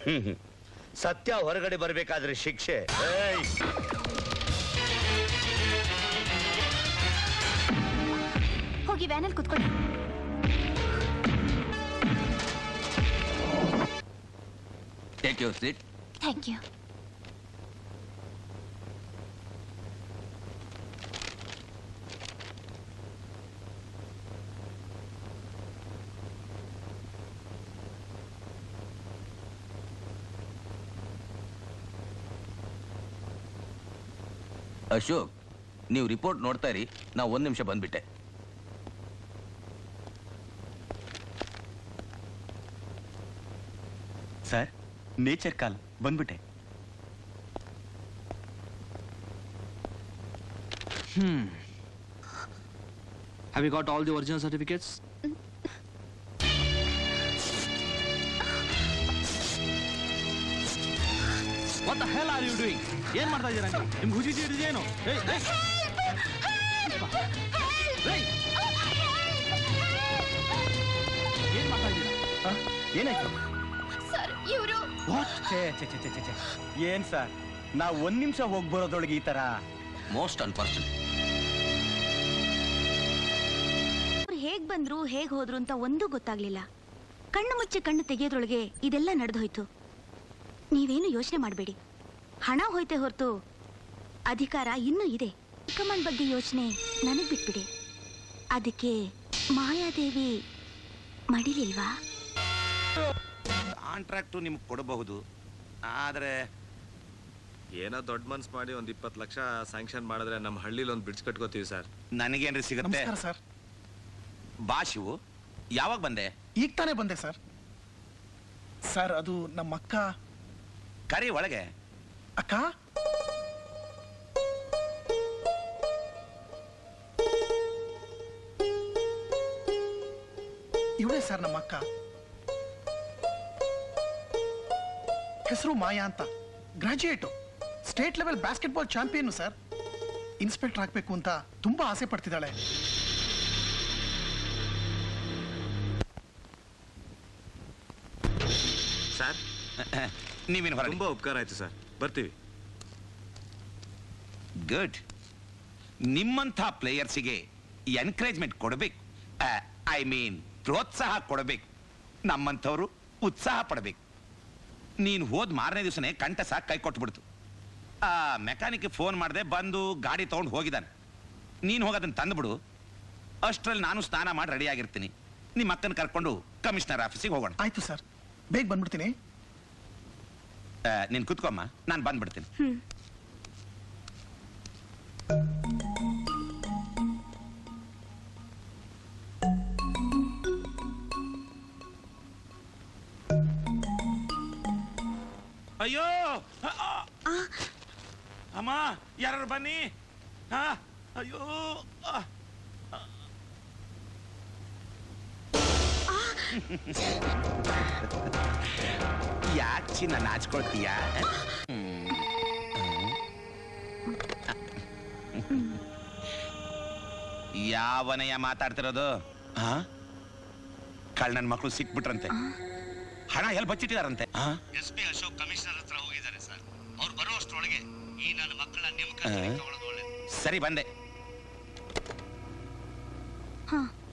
ಹ್ಮ್ ಹ್ಮ್. ಸತ್ಯ ಹೊರಗಡೆ ಬರ್ಬೇಕಾದ್ರೆ ಶಿಕ್ಷೆ ಏಯ್! ಹೋಗಿ ವ್ಯಾನಲ್ಲಿ ಕುತ್ಕೊಳ್ಳಿ take your seat thank you Ashok ನೀವು ರಿಪೋರ್ಟ್ ನೋಡ್ತಾ ಇರಿ ನಾವು ಒಂದು ನಿಮಿಷ ಬಂದ್ಬಿಟ್ಟೆ ಸರ್ ನೇಚರ್ ಕಾಲ್ ಬಂದ್ಬಿಟ್ಟೆ Have you got all the original certificates? What the hell are you doing? ಏನ್ ಮಾಡ್ತಾ ಇದ್ದೀರಾ ನೀವು ನಿಮ್ಗೆ ಹುಜಿ ಹಿಡಿದೇನು ಏಯ್ ಏಯ್! ಏಯ್! ಏನ್ ಮಾಡ್ತಾ ಇದ್ದೀರಾ ಏನಾಯ್ತು ಸರ್ ಇವರು ಛೇ ಛೇ ಛೇ ಛೇ ಛೇ ಛೇ. ಏನ್ ಸರ್ ನಾವು ಒಂದ್ ನಿಮಿಷ ಹೋಗ್ ಬರೋದ್ರೊಳಗೆ ಈ ತರ ಮೋಸ್ಟ್ ಅನ್ಫಾರ್ಚುನೇಟ್ ಅವ್ರು ಹೇಗ್ ಬಂದ್ರು ಹೇಗ್ ಹೋದ್ರು ಅಂತ ಒಂದೂ ಗೊತ್ತಾಗ್ಲಿಲ್ಲ ಕಣ್ಣು ಮುಚ್ಚಿ ಕಣ್ಣು ತೆಗೆಯೋದ್ರೊಳಗೆ ಇದೆಲ್ಲ ನಡೆದು ಹೋಯ್ತು ನೀವೇನು ಯೋಚನೆ ಮಾಡಬೇಡಿ ಹಣ ಹೋಯ್ತೆ ಹೊರತು ಅಧಿಕಾರ ಇನ್ನೂ ಇದೆ ಕಮಾಂಡ್ ಬಗ್ಗೆ ಯೋಚನೆ ನನಗ್ ಬಿಟ್ಬಿಡಿ ಅದಕ್ಕೆ ಮಾಯಾದೇವಿ ಮಡಿಲಿಲ್ವಾ ಕಾಂಟ್ರಾಕ್ಟು ನಿಮ್ಗೆ ಕೊಡಬಹುದು ಆದರೆ ಏನೋ ದೊಡ್ಡ ಮನ್ಸ್ ಮಾಡಿ ಒಂದ್ ಇಪ್ಪತ್ತು ಲಕ್ಷ ಸ್ಯಾಂಕ್ಷನ್ ಮಾಡಿದ್ರೆ ನಮ್ಮ ಹಳ್ಳಿಲಿ ಒಂದು ಬ್ರಿಡ್ಜ್ ಕಟ್ಕೋತೀವಿ ಸರ್ ನನಗೇನ್ರಿ ಸಿಗುತ್ತೆ ನಮಸ್ಕಾರ ಸರ್ ಬಾ ಶಿವು ಯಾವಾಗ ಬಂದೆ ಈಗ ತಾನೇ ಬಂದೆ ಸರ್ ಸರ್ ಅದು ನಮ್ಮ ಅಕ್ಕ ಕರಿ ಒಳಗೆ ಅಕ್ಕ ಇವಳೇ ಸರ್ ನಮ್ಮ ಅಕ್ಕ ಹೆಸರು ಮಾಯಾ ಅಂತ graduate state level basketball champion sir inspector ಆಗ್ಬೇಕು ಅಂತ ತುಂಬಾ ಆಸೆ ಪಡ್ತಿದ್ದಾಳೆ ಸರ್ ನೀವೇನು ಹೊರಗೆ ತುಂಬಾ ಉಪಕಾರ ಆಯ್ತು ಸರ್ ಬರ್ತೀವಿ ಗುಡ್ ನಿಮ್ಮಂಥ ಪ್ಲೇಯರ್ಸಿಗೆ ಎನ್ಕರೇಜ್ಮೆಂಟ್ ಕೊಡಬೇಕು ಐ ಮೀನ್ ಪ್ರೋತ್ಸಾಹ ಕೊಡಬೇಕು ನಮ್ಮಂಥವ್ರು ಉತ್ಸಾಹ ಪಡಬೇಕು ನೀನು ಹೋದ್ ಮಾರನೇ ದಿವಸನೇ ಕಂಠ ಸಾಕು ಕೈ ಕೊಟ್ಬಿಡ್ತು ಆ ಮೆಕ್ಯಾನಿಕ್ ಫೋನ್ ಮಾಡಿದೆ ಬಂದು ಗಾಡಿ ತೊಗೊಂಡು ಹೋಗಿದ್ದಾನೆ ನೀನು ಹೋಗೋದನ್ನ ತಂದುಬಿಡು ಅಷ್ಟರಲ್ಲಿ ನಾನು ಸ್ನಾನ ಮಾಡಿ ರೆಡಿ ಆಗಿರ್ತೀನಿ ನಿಮ್ಮ ಅಕ್ಕನ ಕರ್ಕೊಂಡು ಕಮಿಷನರ್ ಆಫೀಸಿಗೆ ಹೋಗೋಣ ಆಯ್ತು ಸರ್ ಬೇಗ ಬಂದ್ಬಿಡ್ತೀನಿ ನೀನು ಕುತ್ಕೊಮ್ಮ ನಾನು ಬಂದ್ಬಿಡ್ತೀನಿ ಹ್ಮ್ ಅಯ್ಯೋ ಅ, ಅ. ಅಮ್ಮ ಯಾರು ಬನ್ನಿ ಹಾ ಅಯ್ಯೋ ಅ. ಯಾಕೆ ಚಿನ್ನ ನಾಚ್ಕೊಳ್ತೀಯ ಯಾವನಯ್ಯ ಮಾತಾಡ್ತಿರೋದು ಹಾ ಕಳ್ಳನ ಮಕ್ಕಳು ಸಿಕ್ಬಿಟ್ರಂತೆ ಹಣ ಎಲ್ಲಿ ಬಚ್ಚಿಟ್ಟಿದಾರಂತೆ ಹಾ ಎಸ್ ಪಿ ಅಶೋಕ್ ಕಮಿಷನರ್ ಹತ್ರ ಹೋಗಿದ್ದಾರೆ ಸರ್ ಅವ್ರು ಬರುವಷ್ಟರೊಳಗೆ ಈ ನನ್ನ ಮಕ್ಕಳ ನೇಮಕ ಆ? ತಗೊಳ್ಳೋದು ಒಳ್ಳೇದು ಸರಿ ಬಂದೆ ಹಾ